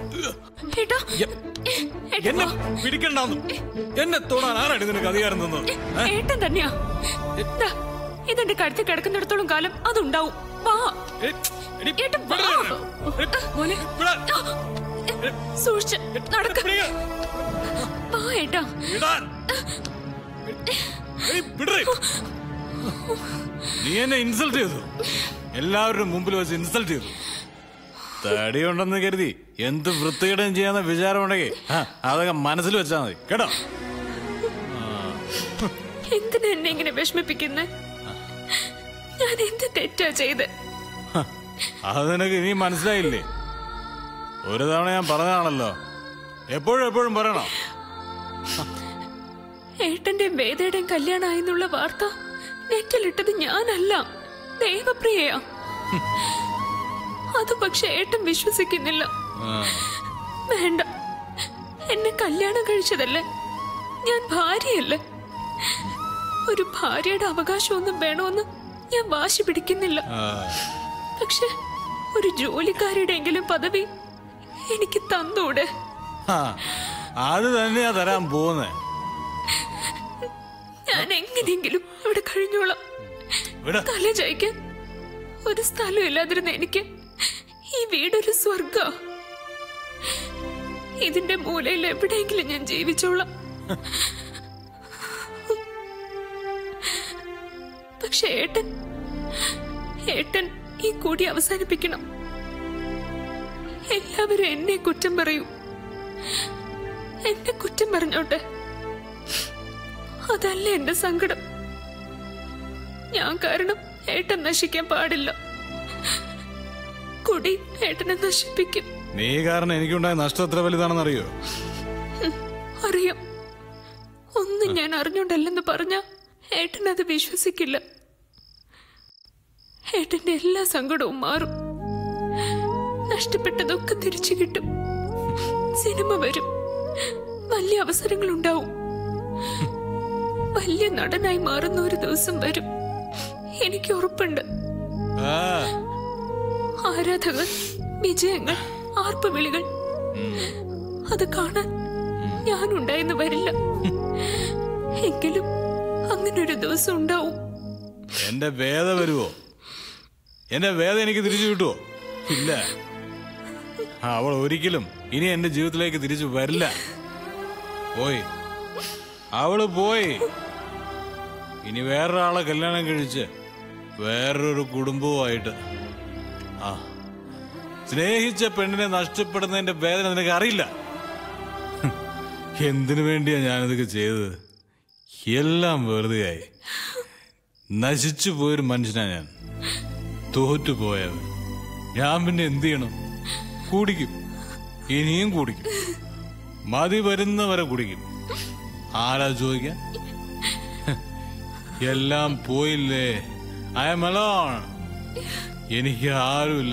ഏട്ടാ ഏട്ടാ എന്നെ വാ. പിടിക്കണ്ടെന്ന് എന്നെ തൊടാൻ ആരാണ് നിനക്ക് അധികാരം തന്നത് ഏ? ഏട്ടൻ തന്നെയാ ദാ, ഇതെന്റെ കഴുത്തിൽ കിടക്കുന്നിടത്തോളം കാലം അതുണ്ടാവും വാ എ, എടി, ഏട്ടൻ വാ. വിടരുത്. എടി, മോനെ വിടാൻ. സൂക്ഷിച്ച് നടക്ക പിടിക്ക. വാ ഏട്ടാ വിടാൻ. എടി, വിടറ്. നീ എന്നെ ഇൻസൾട്ട് ചെയ്തു എല്ലാവരുടെ മുമ്പിൽ വെച്ച് ഇൻസൾട്ട് ചെയ്തു തടിയുണ്ടെന്ന് കരുതി എന്ത് വൃത്തികേടും ചെയ്യാന്ന വിചാരമുണ്ടെങ്കിൽ ആ, അതൊക്കെ മനസ്സിൽ വെച്ചാൽ മതി കേട്ടോ എന്തിനാ എന്നെ ഇങ്ങനെ വിഷമിപ്പിക്കുന്നെ ഞാൻ എന്ത് തെറ്റാ ചെയ്ത് ഹ, അത് നിനക്ക് ഇനി മനസ്സിലായില്ലേ ഒരു തവണ ഞാൻ പറഞ്ഞതാണല്ലോ എപ്പോഴും എപ്പോഴും പറയണോ ഏട്ടന്റെയും വേദയുടെയും കല്യാണമായെന്നുള്ള വാർത്ത നെറ്റിലിട്ടത് ഞാനല്ല ദേവപ്രിയയാ അത് പക്ഷെ ഏട്ടൻ വിശ്വസിക്കുന്നില്ല ആ, വേണ്ട എന്നെ കല്യാണം കഴിച്ചതല്ലേ ഞാൻ ഭാര്യയല്ലേ ഒരു ഭാര്യയുടെ അവകാശമൊന്നും വേണമെന്ന് ഞാൻ വാശി പിടിക്കുന്നില്ല ആ, പക്ഷെ ഒരു ജോലിക്കാരുടെയെങ്കിലും പദവി എനിക്ക് തന്നൂടെ ആ, അത് തന്നെയാ തരാൻ പോകുന്നേ ഞാൻ എങ്ങനെയെങ്കിലും ഇവിടെ കഴിഞ്ഞോളാം വിട തല ചായ്ക്കാൻ ഒരു സ്ഥലം ഇല്ലാതിരുന്ന എനിക്ക് ഈ വീടൊരു സ്വർഗ ഇതിന്റെ മൂലയിൽ എവിടെയെങ്കിലും ഞാൻ ജീവിച്ചോളാം പക്ഷെ ഏട്ടൻ ഏട്ടൻ ഈ കൂടി അവസാനിപ്പിക്കണം എല്ലാവരും എന്നെ കുറ്റം പറയൂ എന്നെ കുറ്റം പറഞ്ഞോട്ടെ അതല്ല എന്റെ സങ്കടം ഞാൻ കാരണം ഏട്ടൻ നശിക്കാൻ പാടില്ല കുടി ഏട്ടനെ നശിപ്പിക്കും നീ കാരണം എനിക്കുണ്ടായ നഷ്ടം എത്ര വലുതാണെന്നറിയോ അറിയാം ഒന്നും ഞാൻ അറിഞ്ഞോണ്ടല്ലെന്ന് പറഞ്ഞ ഏട്ടൻ അത് വിശ്വസിക്കില്ല ഏട്ടന്റെ എല്ലാ സങ്കടവും മാറും നഷ്ടപ്പെട്ടതൊക്കെ തിരിച്ചു കിട്ടും സിനിമ വരും വലിയ അവസരങ്ങൾ ഉണ്ടാവും വലിയ നടനായി മാറുന്ന ഒരു ദിവസം വരും എനിക്ക് ഉറപ്പുണ്ട് ആ, ആരാധകർ വിജയങ്ങൾ ആർപ്പുവിളികൾ അത് കാണാൻ ഞാനുണ്ടായെന്ന് വരില്ല എങ്കിലും അങ്ങനെ ഒരു ദിവസം ഉണ്ടാവും എന്റെ വേദ വരുവോ എന്റെ വേദ എനിക്ക് തിരിച്ചു കിട്ടുവോ ഇല്ല അവൾ ഒരിക്കലും ഇനി എന്റെ ജീവിതത്തിലേക്ക് തിരിച്ചു വരില്ല പോയി അവള് പോയി ഇനി വേറൊരാളെ കല്യാണം കഴിച്ച് വേറൊരു കുടുംബവുമായിട്ട് ആ സ്നേഹിച്ച പെണ്ണിനെ നഷ്ടപ്പെടുന്നതിന്റെ വേദന നിനക്ക് അറിയില്ല ഹും, എന്തിനു വേണ്ടിയാ ഞാനിതൊക്കെ ചെയ്തത് എല്ലാം വെറുതെയായി നശിച്ചു പോയൊരു മനുഷ്യനാ ഞാൻ തോറ്റു പോയവൻ ഞാൻ പിന്നെ എന്ത് ചെയ്യണം കുടിക്കും ഇനിയും കുടിക്കും മതി വരുന്നവരെ കുടിക്കും ആരാ ചോദിക്കാൻ എല്ലാം പോയില്ലേ ഐ എം അലോൺ എനിക്ക് ആരുമില്ല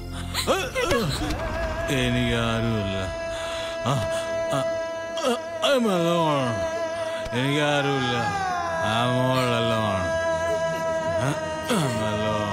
എനിക്ക് ആരുമില്ല ഐ എം അലോൺ എനിക്ക് ആരുമില്ല ആ മോൾ അലോൺ അലോൺ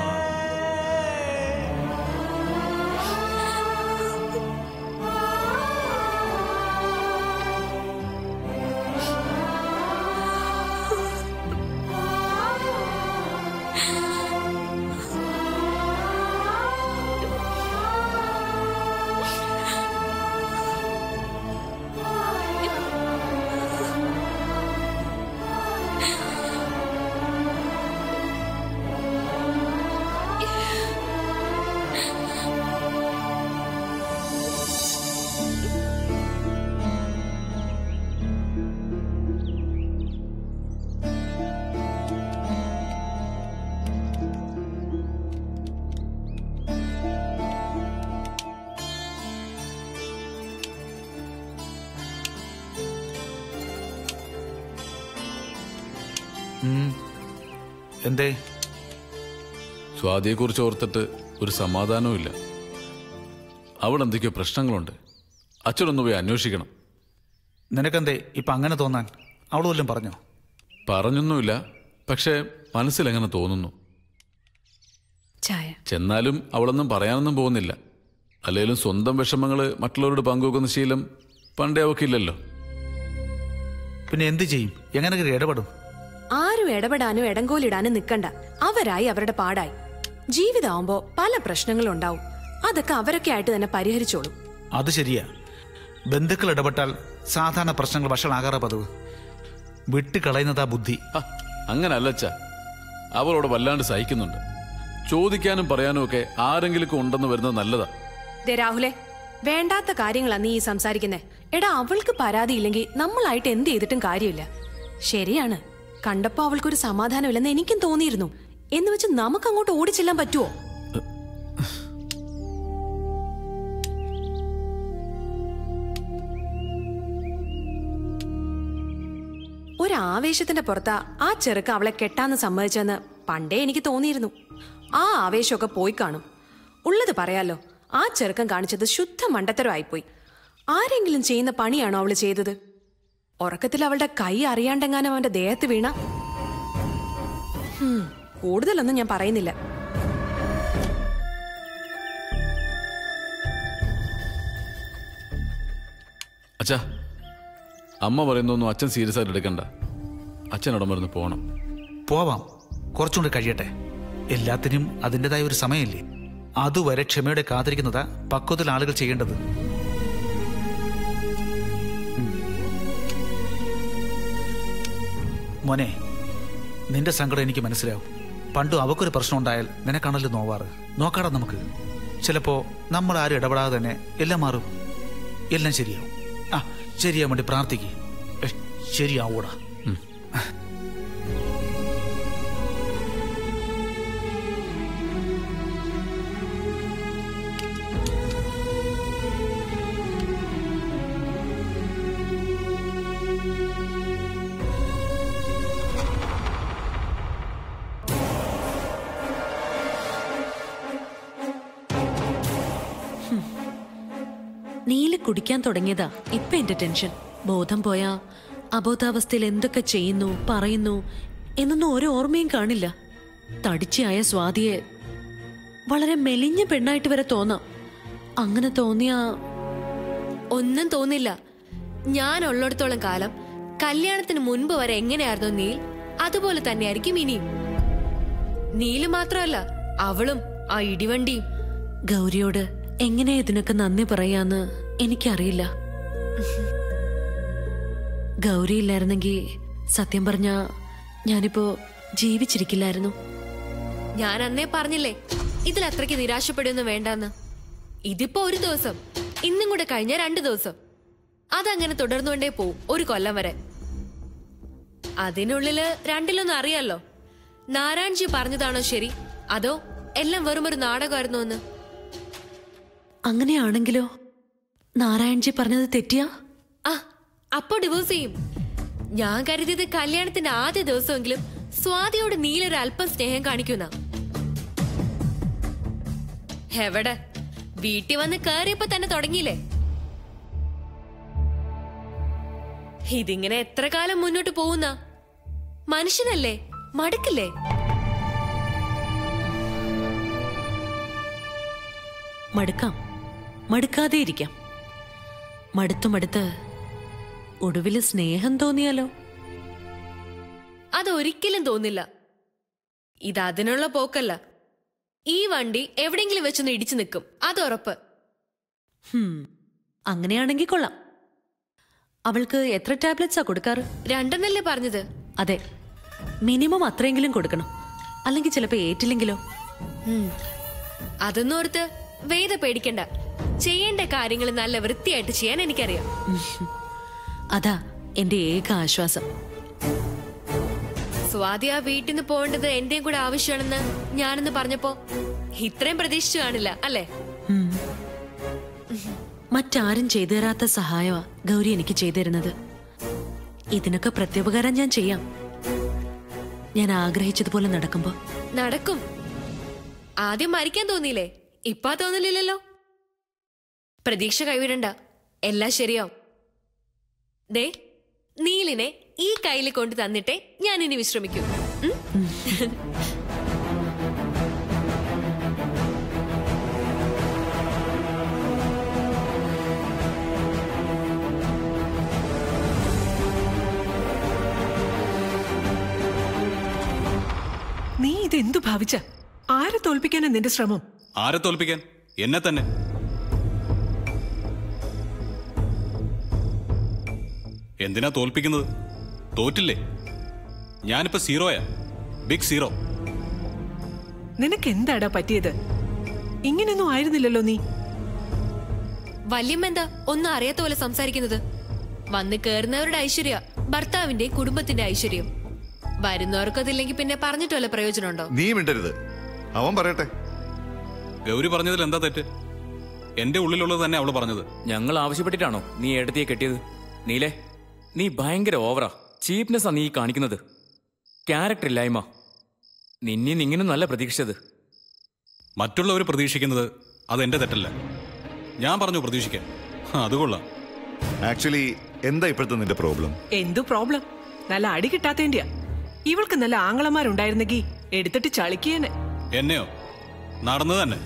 എന്തേ സ്വാതിയെക്കുറിച്ച് ഓർത്തിട്ട് ഒരു സമാധാനവും അവിടെ എന്തൊക്കെയോ പ്രശ്നങ്ങളുണ്ട് അച്ഛനൊന്ന് പോയി അന്വേഷിക്കണം നിനക്കെന്തേ ഇപ്പൊ അങ്ങനെ തോന്നാൻ അവള് വല്ലതും പറഞ്ഞോ പറഞ്ഞൊന്നുമില്ല പക്ഷേ മനസ്സിലെങ്ങനെ തോന്നുന്നു ചായ ചെന്നാലും അവളൊന്നും പറയാനൊന്നും പോകുന്നില്ല അല്ലെങ്കിലും സ്വന്തം വിഷമങ്ങൾ മറ്റുള്ളവരോട് പങ്കുവെക്കുന്ന ശീലം പണ്ടേ അവക്കില്ലല്ലോ പിന്നെ എന്ത് ചെയ്യും എങ്ങനെയൊക്കെ ഇടപെടും ആരും ഇടപെടാനും ഇടങ്കോലിടാനും നിൽക്കണ്ട അവരായി അവരുടെ പാടായി ജീവിതമാകുമ്പോ പല പ്രശ്നങ്ങളും ഉണ്ടാവും അതൊക്കെ അവരൊക്കെ ആയിട്ട് തന്നെ പരിഹരിച്ചോളും അത് ശരിയാ ബന്ധുക്കൾ ഇടപെട്ടാൽ സാധാരണ പ്രശ്നങ്ങൾ വഷളാകാറ പതിവ് വിട്ടുകളയുന്നതാ ബുദ്ധി ആ, അങ്ങനെ അല്ലച്ച അവളോട് വല്ലാണ്ട് സഹിക്കുന്നുണ്ട് ചോദിക്കാനും പറയാനും ഒക്കെ ആരെങ്കിലും ഉണ്ടെന്ന് വരുന്നത് നല്ലതാ ദേ രാഹുലെ വേണ്ടാത്ത കാര്യങ്ങളാ നീ ഈ സംസാരിക്കുന്നേ എടാ അവൾക്ക് പരാതിയില്ലെങ്കിൽ നമ്മളായിട്ട് എന്ത് ചെയ്തിട്ടും കാര്യമില്ല ശരിയാണ് കണ്ടപ്പോ അവൾക്കൊരു സമാധാനമില്ലെന്ന് എനിക്കും തോന്നിയിരുന്നു എന്ന് വെച്ച് നമുക്ക് അങ്ങോട്ട് ഓടിച്ചെല്ലാൻ പറ്റുമോ ഒരാവേശത്തിന്റെ പുറത്താ ആ ചെറുക്ക അവളെ കെട്ടാന്ന് സമ്മതിച്ചെന്ന് പണ്ടേ എനിക്ക് തോന്നിയിരുന്നു ആ ആവേശമൊക്കെ പോയി കാണും ഉള്ളത് പറയാലോ ആ ചെറുക്കൻ കാണിച്ചത് ശുദ്ധ മണ്ടത്തരമായിപ്പോയി ആരെങ്കിലും ചെയ്യുന്ന പണിയാണോ അവള് ചെയ്തത് ഉറക്കത്തിൽ അവളുടെ കൈ അറിയാണ്ടെങ്ങാനും അവന്റെ ദേഹത്ത് വീണ ഹും, കൂടുതലൊന്നും ഞാൻ പറയുന്നില്ല അച്ഛാ അമ്മ പറയുന്നൊന്നും അച്ഛൻ സീരിയസ് ആയിട്ട് എടുക്കണ്ട അച്ഛൻ അവിടെ മരുന്ന് പോകണം പോവാം കുറച്ചുകൂടി കഴിയട്ടെ എല്ലാത്തിനും അതിൻ്റെതായ ഒരു സമയമില്ലേ അതുവരെ ക്ഷമയോടെ കാത്തിരിക്കുന്നതാ പക്വത്തിൽ ആളുകൾ ചെയ്യേണ്ടത് ഉം. മോനെ നിന്റെ സങ്കടം എനിക്ക് മനസ്സിലാവും പണ്ടും അവക്കൊരു പ്രശ്നം ഉണ്ടായാൽ നിനക്കാണല്ലോ നോവാറ് നോക്കാടാ നമുക്ക് ചിലപ്പോ നമ്മൾ ആരും ഇടപെടാതെ തന്നെ എല്ലാം മാറും എല്ലാം ശരിയാവും ആ ശരിയാൻ വേണ്ടി പ്രാർത്ഥിക്കുക ശരിയാവൂടാ നീല കുടിക്കാൻ തുടങ്ങിയതാ ഇപ്പൊ എന്റെ ടെൻഷൻ ബോധം പോയാ അബോധാവസ്ഥയിൽ എന്തൊക്കെ ചെയ്യുന്നു പറയുന്നു എന്നൊന്നും ഒരു ഓർമ്മയും കാണില്ല തടിച്ചയായ സ്വാതിയെ വളരെ മെലിഞ്ഞ പെണ്ണായിട്ട് വരെ തോന്നാം അങ്ങനെ തോന്നിയ ഒന്നും തോന്നില്ല ഞാൻ ഉള്ളിടത്തോളം കാലം കല്യാണത്തിന് മുൻപ് വരെ എങ്ങനെയായിരുന്നു നീൽ അതുപോലെ തന്നെയായിരിക്കും ഇനിയും നീല് മാത്രമല്ല അവളും ആ ഇടിവണ്ടിയും ഗൗരിയോട് എങ്ങനെ ഇതിനൊക്കെ നന്ദി പറയാന്ന് എനിക്കറിയില്ല ഗൗരി ഇല്ലായിരുന്നെങ്കിൽ സത്യം പറഞ്ഞ ഞാനിപ്പോ ജീവിച്ചിരിക്കില്ലായിരുന്നു ഞാൻ അന്നേ പറഞ്ഞില്ലേ ഇതിൽ അത്രയ്ക്ക് നിരാശപ്പെടുന്നു വേണ്ടെന്ന് ഇതിപ്പോ ഒരു ദിവസം ഇന്നും കൂടെ കഴിഞ്ഞ രണ്ടു ദിവസം അതങ്ങനെ തുടർന്നുകൊണ്ടേ പോവും ഒരു കൊല്ലം വരെ അതിനുള്ളില് രണ്ടിലൊന്നും അറിയാലോ നാരായൺജി പറഞ്ഞതാണോ ശരി അതോ എല്ലാം വെറും ഒരു നാടകമായിരുന്നു എന്ന് അങ്ങനെയാണെങ്കിലോ നാരായൺജി പറഞ്ഞത് തെറ്റിയാ ആ അപ്പൊ ഡിവോഴ്സ് ചെയ്യും ഞാൻ കരുതിയത് കല്യാണത്തിന്റെ ആദ്യ ദിവസമെങ്കിലും സ്വാതിയോട് നീലൊരു അല്പം സ്നേഹം കാണിക്കുന്ന എവിടെ വീട്ടിൽ വന്ന് കയറിയപ്പോ തന്നെ തുടങ്ങിയില്ലേ ഇതിങ്ങനെ എത്ര കാലം മുന്നോട്ട് പോകുന്ന മനുഷ്യനല്ലേ മടുക്കില്ലേ മടുക്കാം മടുക്കാതെ ഇരിക്കാം മടുത്തു മടുത്ത് ഒടുവില് സ്നേഹം തോന്നിയാലോ അതൊരിക്കലും തോന്നില്ല ഇത് അതിനുള്ള പോക്കല്ല ഈ വണ്ടി എവിടെയെങ്കിലും വെച്ചൊന്ന് ഇടിച്ചു നിൽക്കും അത് ഉറപ്പ് ഹും അങ്ങനെയാണെങ്കിൽ കൊള്ളാം അവൾക്ക് എത്ര ടാബ്ലറ്റ്സാ കൊടുക്കാറ് രണ്ടെന്നല്ലേ പറഞ്ഞത് അതെ മിനിമം അത്രയെങ്കിലും കൊടുക്കണം അല്ലെങ്കിൽ ചിലപ്പോ ഏറ്റില്ലെങ്കിലോ ഉം. അതൊന്നും ഓർത്ത് വേദ പേടിക്കണ്ട ചെയ്യേണ്ട കാര്യങ്ങൾ നല്ല വൃത്തിയായിട്ട് ചെയ്യാൻ എനിക്കറിയാം അതാ എന്റെ ഏക ആശ്വാസം സ്വാതി ആ വീട്ടിൽ നിന്ന് പോകേണ്ടത് എന്റെയും കൂടെ ആവശ്യമാണെന്ന് ഞാനെന്ന് പറഞ്ഞപ്പോ ഇത്രയും പ്രതീക്ഷിച്ചു കാണില്ല അല്ലേ ഉം. മറ്റാരും ചെയ്തു തരാത്ത സഹായമാ ഗൗരി എനിക്ക് ചെയ്തു തരുന്നത് ഇതിനൊക്കെ പ്രത്യുപകാരം ഞാൻ ചെയ്യാം ഞാൻ ആഗ്രഹിച്ചതുപോലെ നടക്കുമ്പോ നടക്കും ആദ്യം മരിക്കാൻ തോന്നിയില്ലേ ഇപ്പാ തോന്നില്ലല്ലോ പ്രതീക്ഷ കൈവിടണ്ട എല്ലാം ശരിയാവും ദേ നീലിനെ ഈ കയ്യിൽ കൊണ്ട് തന്നിട്ടേ ഞാൻ ഇനി വിശ്രമിക്കൂ ഉം? ഭവിച്ച ആരെ തോൽപ്പിക്കാനാ നിന്റെ ശ്രമം ആരെ തോൽപ്പിക്കാൻ എന്നെ തന്നെ എന്തിനാ തോൽപ്പിക്കുന്നത് തോറ്റില്ലേ ഞാനിപ്പോ സീറോയാ ബിഗ് സീറോ നിനക്ക് എന്താടാ പറ്റിയത് ഇങ്ങനെയൊന്നും ആയിരുന്നില്ലല്ലോ നീ വല്യമ്മ എന്താ ഒന്നും അറിയാത്ത പോലെ സംസാരിക്കുന്നത് വന്ന് കേറുന്നവരുടെ ഐശ്വര്യ ഭർത്താവിന്റെ കുടുംബത്തിന്റെ ഐശ്വര്യം വരുന്നവർക്കതില്ലെങ്കിൽ പിന്നെ പറഞ്ഞിട്ട് വല്ല പ്രയോജനമുണ്ടോ നീ മിണ്ടരുത് അവൻ പറയട്ടെ ഗൗരി പറഞ്ഞതിൽ എന്താ തെറ്റ് എന്റെ ഉള്ളിലുള്ളത് തന്നെ അവള് പറഞ്ഞത് ഞങ്ങൾ ആവശ്യപ്പെട്ടിട്ടാണോ നീ ഏടത്തിയെ കെട്ടിയത് നീലേ നീ ഭയങ്കര ഓവറാ ചീപ്നെസ്സാ നീ ഈ കാണിക്കുന്നത് ക്യാരക്ടർ ഇല്ലായ്മ നിന്നെ ഇങ്ങനെ നല്ല പ്രതീക്ഷിച്ചത് മറ്റുള്ളവർ പ്രതീക്ഷിക്കുന്നത് അത് എന്റെ തെറ്റല്ല ഞാൻ പറഞ്ഞു പ്രതീക്ഷിക്കാൻ ആ, അത് കൊള്ളാം ആക്ച്വലി എന്താ ഇപ്പോഴത്തെ നിന്റെ പ്രോബ്ലം എന്തു പ്രോബ്ലം നല്ല അടി കിട്ടാത്തേന്റെയാ ഇവൾക്ക് നല്ല ആങ്ങളമാരുണ്ടായിരുന്നെങ്കി എടുത്തിട്ട് ചളിക്കേനെ എന്നെയോ നടന്നത് തന്നെ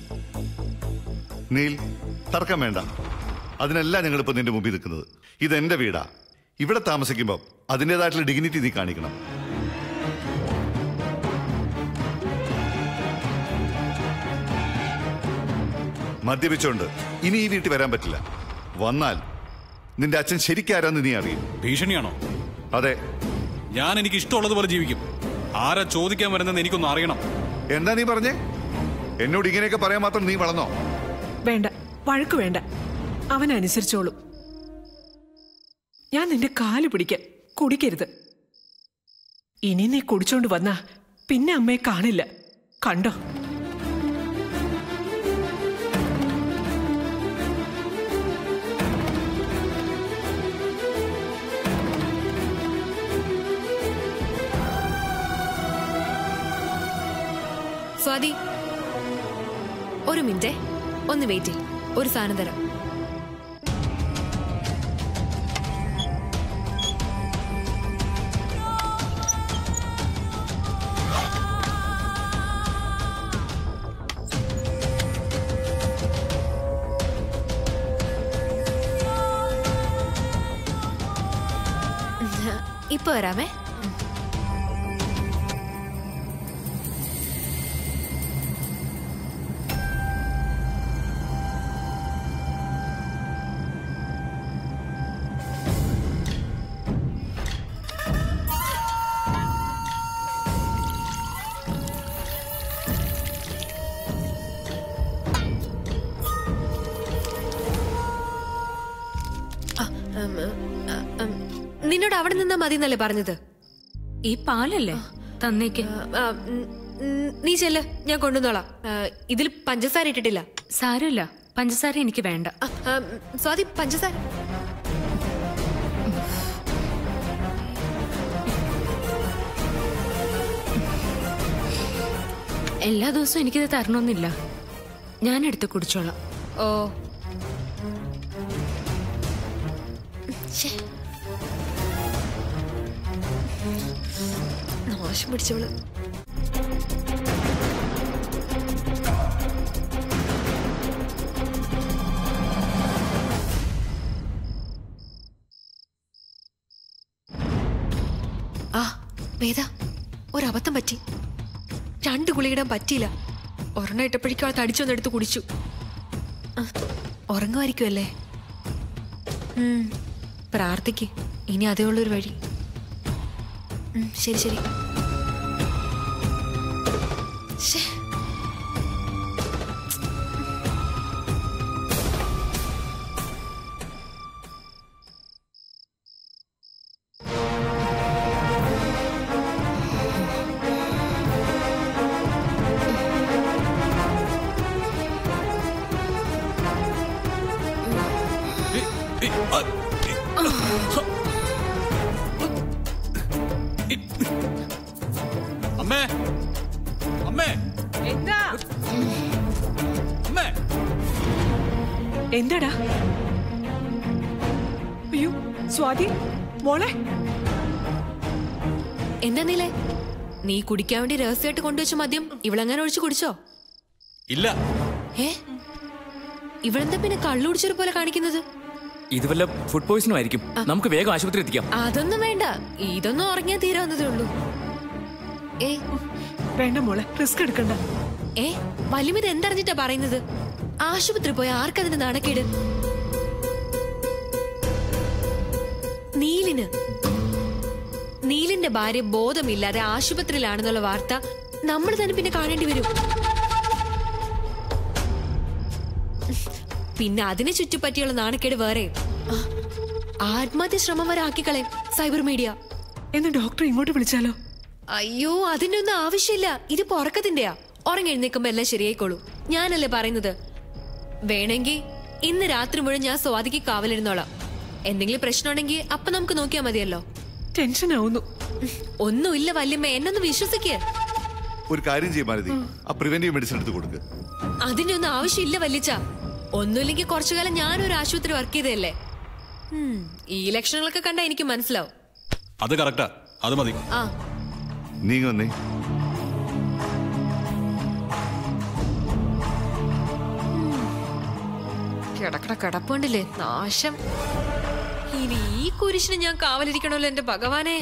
നീൽ തർക്കം വേണ്ട അതിനല്ല ഞങ്ങളിപ്പോ നിന്റെ മുമ്പിൽ നിൽക്കുന്നത് ഇത് എന്റെ വീടാ ഇവിടെ താമസിക്കുമ്പോൾ അതിൻ്റെതായിട്ടുള്ള ഡിഗ്നിറ്റി നീ കാണിക്കണം മദ്യപിച്ചോണ്ട് ഇനി ഈ വീട്ടിൽ വരാൻ പറ്റില്ല വന്നാൽ നിന്റെ അച്ഛൻ ശരിക്കാരാന്ന് നീ അറിയും ഭീഷണിയാണോ അതെ ഞാൻ എനിക്ക് ഇഷ്ടമുള്ളതുപോലെ ജീവിക്കും ആരാ ചോദിക്കാൻ വരുന്നതെന്ന് എനിക്കൊന്ന് അറിയണം എന്താ നീ പറഞ്ഞേ എന്നോട് ഇങ്ങനെയൊക്കെ പറയാൻ മാത്രം നീ വളർന്നോ വേണ്ട വഴക്ക് വേണ്ട അവനനുസരിച്ചോളും ഞാൻ നിന്റെ കാല് പിടിക്കാൻ കുടിക്കരുത് ഇനി നീ കുടിച്ചോണ്ട് വന്നാ പിന്നെ അമ്മയെ കാണില്ല കണ്ടോ സ്വാതി ഒരു മിനിറ്റേ ഒന്ന് വെയിറ്റ് ചെയ്യ് ഒരു സാധനം തരാം ഇപ്പൊ വരാമേ ഉം, ഉം, ഉം, നിന്നോട് അവിടെ നിന്നാ മതി എന്നല്ലേ പറഞ്ഞത് ഈ പാലല്ലേ തന്നേക്ക് ആ, ഉം, ഉം, നീ ചെല്ല് ഞാൻ കൊണ്ടുവന്നോളാം ആ, ഇതിൽ പഞ്ചസാര ഇട്ടിട്ടില്ല സാരമില്ല പഞ്ചസാര എനിക്ക് വേണ്ട ആ, ആ, സ്വാതി പഞ്ചസാര എല്ലാ ദിവസവും എനിക്കിത് തരണമെന്നില്ല ഞാൻ എടുത്ത് കുടിച്ചോളാം ഓ ശ്ശേ. നാശം പിടിച്ചവള് ആ വേദ ഒരബദ്ധം പറ്റി രണ്ട് ഗുളിയിടാൻ പറ്റിയില്ല ഒരെണ്ണം ഇട്ടപ്പോഴേക്കും ആ തടിച്ചൊന്നെടുത്ത് കുടിച്ചു ആ, ഉറങ്ങുമായിരിക്കുമല്ലേ ഉം, പ്രാർത്ഥിക്ക് ഇനി അതേ ഉള്ളൊരു വഴി ഉം, ശരി ശരി ശ്ശേ. അമ്മേ അമ്മേ എന്താ അമ്മേ എന്താടാ അയ്യോ സ്വാതി മോളെ എന്താ നീലേ നീ കുടിക്കാൻ വേണ്ടി രഹസ്യമായിട്ട് കൊണ്ടുവച്ച മദ്യം ഇവളെങ്ങനെ ഒഴിച്ചു കുടിച്ചോ ഇല്ല ഏ ഇവളെന്താ പിന്നെ കള്ളുടിച്ചൊരു പോലെ കാണിക്കുന്നത് ഇത് വല്ല ഫുഡ് പോയിസണും ആയിരിക്കും നമുക്ക് വേഗം ആശുപത്രി എത്തിക്കാം അതൊന്നും വേണ്ട ഇതൊന്നും ഉറങ്ങിയാൽ തീരാവുന്നതേ ഉള്ളൂ ഏ വേണ്ട മോളെ റിസ്ക് എടുക്കണ്ട ഏ വല്യമിത് എന്തറിഞ്ഞിട്ടാ പറയുന്നത് ആശുപത്രി പോയ ആർക്കതിന്റെ നാണക്കേട് നീലിന് നീലിന്റെ ഭാര്യ ബോധമില്ലാതെ ആശുപത്രിയിലാണെന്നുള്ള വാർത്ത നമ്മൾ തന്നെ പിന്നെ കാണേണ്ടി വരും പിന്നെ അതിനെ ചുറ്റിപ്പറ്റിയുള്ള നാണക്കേട് വേറെ ആത്മഹത്യ ശ്രമം വരെ ആക്കിക്കളയും സൈബർ മീഡിയ എന്ന് ഡോക്ടർ ഇങ്ങോട്ട് വിളിച്ചാലോ അയ്യോ അതിന്റെ ഒന്നും ആവശ്യമില്ല ഇത് ഉറക്കത്തിന്റെയാ ഉറങ്ങി എഴുന്നേക്കുമ്പോ എല്ലാം ശരിയായിക്കോളൂ ഞാനല്ലേ പറയുന്നത് വേണമെങ്കിൽ ഇന്ന് രാത്രി മുഴുവൻ ഞാൻ സ്വാതിക്ക് കാവലിരുന്നോളാം എന്തെങ്കിലും പ്രശ്നമുണ്ടെങ്കിൽ അപ്പൊ നമുക്ക് നോക്കിയാൽ മതിയല്ലോ ടെൻഷൻ ആവുന്നു ഒന്നുമില്ല വല്യമ്മ എന്നൊന്ന് വിശ്വസിക്കേ ഒരു കാര്യം ചെയ്യും മാരുതി ആ പ്രിവെന്റീവ് മെഡിസിൻ എടുത്ത് കൊടുക്ക് അതിന്റെ ഒന്നും ആവശ്യമില്ല വല്ലിച്ച ഒന്നുമില്ലെങ്കിൽ കുറച്ചു കാലം ഞാനൊരു ആശുപത്രി വർക്ക് ചെയ്തതല്ലേ ഉം, ഈ ലക്ഷണങ്ങളൊക്കെ കണ്ടാ എനിക്ക് മനസ്സിലാവും അത് കറക്റ്റാ അത് മതി ആ നീങ്ങ വന്നേ കിടക്കട കിടപ്പുണ്ടല്ലേ നാശം ഇനി ഈ കുരിശിന് ഞാൻ കാവലിരിക്കണമല്ലോ എന്റെ ഭഗവാനെ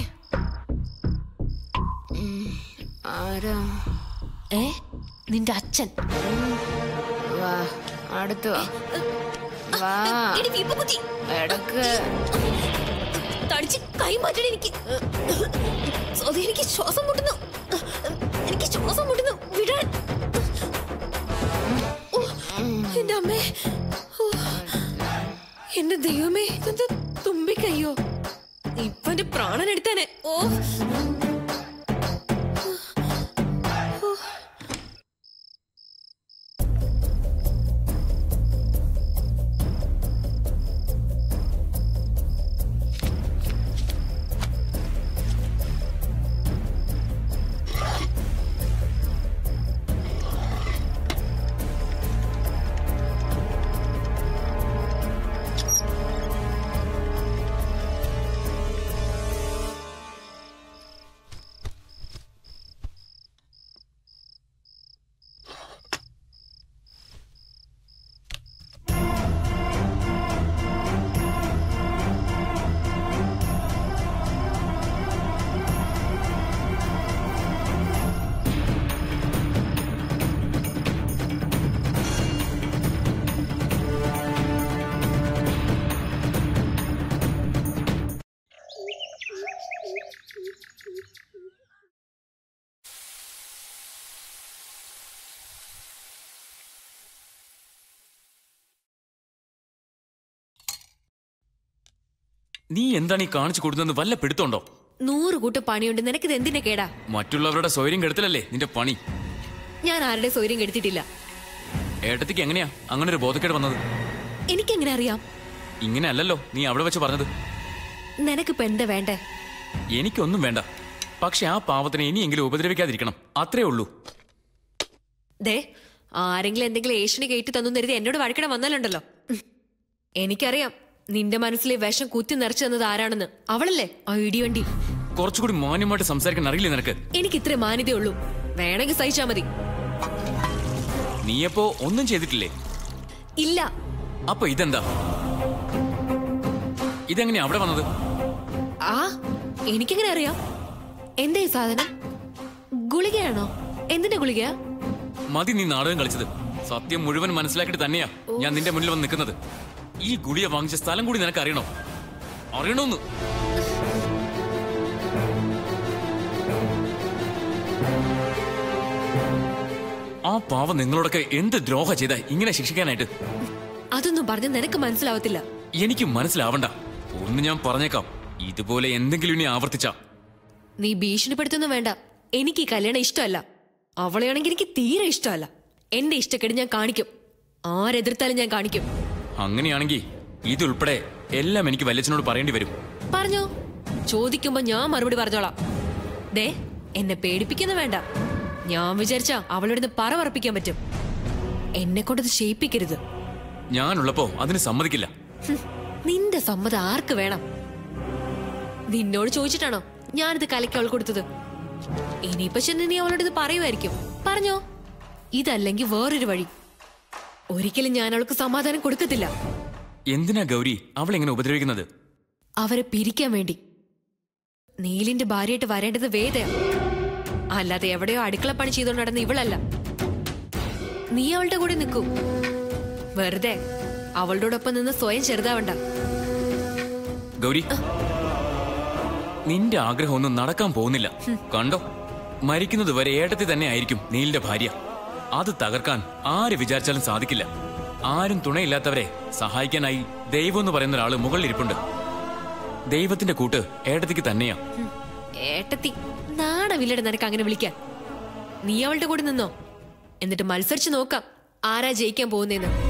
ആരാ ഏ നിന്റെ അച്ഛൻ വാ അടുത്ത് വാ വാ എടി വീപ്പ് കുത്തി. എടക്ക് തടിച്ച് കൈ മാറ്റണം എനിക്ക് സ്വതി എനിക്ക് ശ്വാസം മുട്ടുന്നു എനിക്ക് ശ്വാസം മുട്ടുന്നു വിടാൻ ഓ, എന്റെ അമ്മേ ഓ, എന്റെ ദൈവമേ ഇതെന്താ തുമ്പിക്കയ്യോ ഇപ്പൊ എന്റെ പ്രാണൻ എടുത്താനെ ഓ നീ എന്താണ് ഈ കാണിച്ചു കൊടുക്കുന്നത് വല്ല പിടുത്തോണ്ടോ നൂറ് കൂട്ട പണിയുണ്ട് നിനക്കിത് എന്തിന്റെ കേടാ മറ്റുള്ളവരുടെ സ്വൈര്യം കെടുത്തലല്ലേ നിന്റെ പണി ഞാൻ ആരുടെ സൗകര്യം കെടുത്തിട്ടില്ല ഏട്ടത്തിക്ക് എങ്ങനെയാ അങ്ങനെ ഒരു ബോധക്കേട് വന്നത് എനിക്കെങ്ങനെ അറിയാം ഇങ്ങനെ അല്ലല്ലോ നീ അവിടെ വെച്ച് പറഞ്ഞത് നിനക്കിപ്പോ എന്താ വേണ്ടേ എനിക്കൊന്നും വേണ്ട പക്ഷെ ആ പാവത്തിനെ ഇനിയെങ്കിലും ഉപദ്രവിക്കാതിരിക്കണം അത്രേ ഉള്ളൂ ദേ ആരെങ്കിലും എന്തെങ്കിലും ഏഷ്യന് കയറ്റി തന്നു കരുതി എന്നോട് വഴക്കിടാൻ വന്നാലുണ്ടല്ലോ ഉം. എനിക്കറിയാം നിന്റെ മനസ്സിലെ വിഷം കുത്തി നിറച്ചു തന്നത് ആരാണെന്ന് അവളല്ലേ ആ ഇടിവണ്ടി കുറച്ചുകൂടി മാന്യമായിട്ട് സംസാരിക്കാൻ അറിയില്ലേ നിനക്ക് എനിക്ക് ഇത്രേ മാന്യതയുള്ളൂ വേണമെങ്കിൽ സഹിച്ചാ മതി നീയപ്പോ ഒന്നും ചെയ്തിട്ടില്ലേ ഇല്ല അപ്പൊ ഇതെന്താ ഇതെങ്ങനെയാ അവിടെ വന്നത് ആ എനിക്കെങ്ങനെ അറിയാം എന്താ ഈ സാധനം ഗുളികയാണോ എന്തിന്റെ ഗുളികയാ മതി നീ നാടകം കളിച്ചത് സത്യം മുഴുവൻ മനസ്സിലാക്കിയിട്ട് തന്നെയാ ഞാൻ നിന്റെ മുന്നിൽ വന്ന് നിൽക്കുന്നത് ഈ ഗുളിയ വാങ്ങിച്ച സ്ഥലം കൂടി നിനക്ക് അറിയണോ അറിയണോന്ന് ആ പാവം നിങ്ങളോടൊക്കെ എന്ത് ദ്രോഹ ചെയ്ത ഇങ്ങനെ ശിക്ഷിക്കാനായിട്ട് അതൊന്നും പറഞ്ഞ് നിനക്ക് മനസ്സിലാവത്തില്ല എനിക്ക് മനസ്സിലാവണ്ട ഒന്ന് ഞാൻ പറഞ്ഞേക്കാം ഇതുപോലെ എന്തെങ്കിലും ഇനി ആവർത്തിച്ച നീ ഭീഷണിപ്പെടുത്തൊന്നും വേണ്ട എനിക്ക് ഈ കല്യാണം ഇഷ്ടമല്ല അവളെയാണെങ്കിൽ എനിക്ക് തീരെ ഇഷ്ടമല്ല എന്റെ ഇഷ്ടക്കേട് ഞാൻ കാണിക്കും ആരെതിർത്താലും ഞാൻ കാണിക്കും അങ്ങനെയാണെങ്കിൽ ഇതുൾപ്പെടെ എല്ലാം എനിക്ക് വല്യച്ഛനോട് പറയേണ്ടി വരും പറഞ്ഞോ ചോദിക്കുമ്പോ ഞാൻ മറുപടി പറഞ്ഞോളാം ദേ എന്നെ പേടിപ്പിക്കുന്ന വേണ്ട ഞാൻ വിചാരിച്ച അവളുടെ പറ പറപ്പിക്കാൻ പറ്റും എന്നെ കൊണ്ടത് ക്ഷയിപ്പിക്കരുത് ഞാനുള്ളപ്പോ അതിന് സമ്മതിക്കില്ല ഹും, നിന്റെ സമ്മതം ആർക്ക് വേണം നിന്നോട് ചോദിച്ചിട്ടാണോ ഞാനിത് കലയ്ക്ക് അവൾ കൊടുത്തത് ഇനിയിപ്പൊ ചെന്ന് നീ അവളോട് ഇത് പറയുമായിരിക്കും പറഞ്ഞോ ഇതല്ലെങ്കിൽ വേറൊരു വഴി ഒരിക്കലും ഞാൻ അവൾക്ക് സമാധാനം കൊടുക്കത്തില്ല എന്തിനാ ഗൗരി അവൾ എങ്ങനെ ഉപദ്രവിക്കുന്നത് അവരെ പിരിക്കാൻ വേണ്ടി നീലിന്റെ ഭാര്യയായിട്ട് വരേണ്ടത് വേദയാ അല്ലാതെ എവിടെയോ അടുക്കള പണി ചെയ്തോണ്ട് നടന്ന ഇവളല്ല നീ അവളുടെ കൂടെ നിൽക്കൂ വെറുതെ അവളുടെ നിന്ന് സ്വയം ചെറുതാവണ്ട ഗൗരി നിന്റെ ആഗ്രഹമൊന്നും നടക്കാൻ പോകുന്നില്ല കണ്ടോ മരിക്കുന്നത് വരെ ഏട്ടത്തി തന്നെ ആയിരിക്കും നീലിന്റെ ഭാര്യ അത് തകർക്കാൻ ആര് വിചാരിച്ചാലും സാധിക്കില്ല ആരും തുണയില്ലാത്തവരെ സഹായിക്കാനായി ദൈവം എന്ന് പറയുന്ന ഒരാള് മുകളിലിരിപ്പുണ്ട് ദൈവത്തിന്റെ കൂട്ട് ഏട്ടത്തിക്ക് തന്നെയാ ഹും, ഏട്ടത്തി നാണമില്ലട നിനക്ക് അങ്ങനെ വിളിക്കാൻ നീ അവളുടെ കൂടെ നിന്നോ എന്നിട്ട് മത്സരിച്ച് നോക്കാം ആരാ ജയിക്കാൻ പോകുന്നേന്ന്